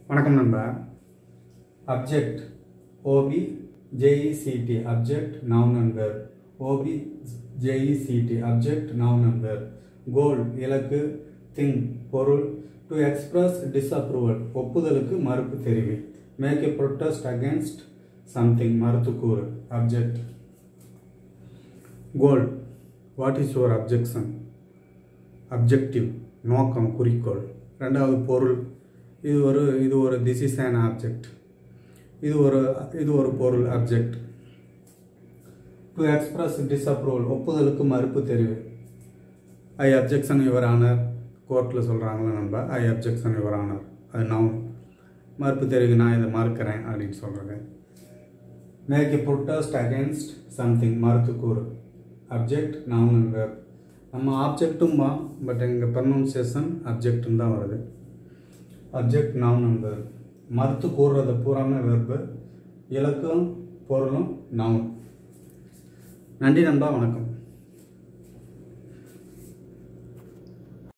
வணக்கம் நண்பா object O B J E C T object noun and verb O B J E C T object noun and verb goal இலக்கு thing பொருள் to express disapproval ஒப்புதலுக்கு மறுப்பு தெரிவி make a protest against something மறுத்து கூறு object goal what is your objection objective நோக்கம் குறிக்கோள் ரெண்டாவது பொருள் இது ஒரு இது ஒரு திஸ் இஸ் an ஆப்ஜெக்ட் இது ஒரு இது ஒரு பொருள் அப்ஜெக்ட் டு எக்ஸ்பிரஸ் டிஸ்அப்ரூவல் ஒப்புதலுக்கு மறுப்பு தெரிவு ஐ அப்ஜெக்ஷன் யுவர் ஆனர் கோர்ட்டில் சொல்கிறாங்களா நண்பா ஐ அப்ஜெக்ஷன் யுவர் ஆனர் அது நவுன் மறுப்பு தெரிவு நான் இதை மறுக்கிறேன் அப்படின்னு சொல்கிறது make a protest against something மறுத்து கூறு அப்ஜெக்ட் நவுன் அண்ட் verb நம்ம ஆப்ஜெக்ட்டும் தான் பட் எங்கள் ப்ரொனவுன்சியேஷன் அப்ஜெக்ட்னு தான் வருது அப்ஜெக்ட் நவுன் அண்ட் verb மறுத்து கூறுறது பூராமே வெர்பு இலக்கும் பொருளும் நவுன் நன்றி நண்பா வணக்கம்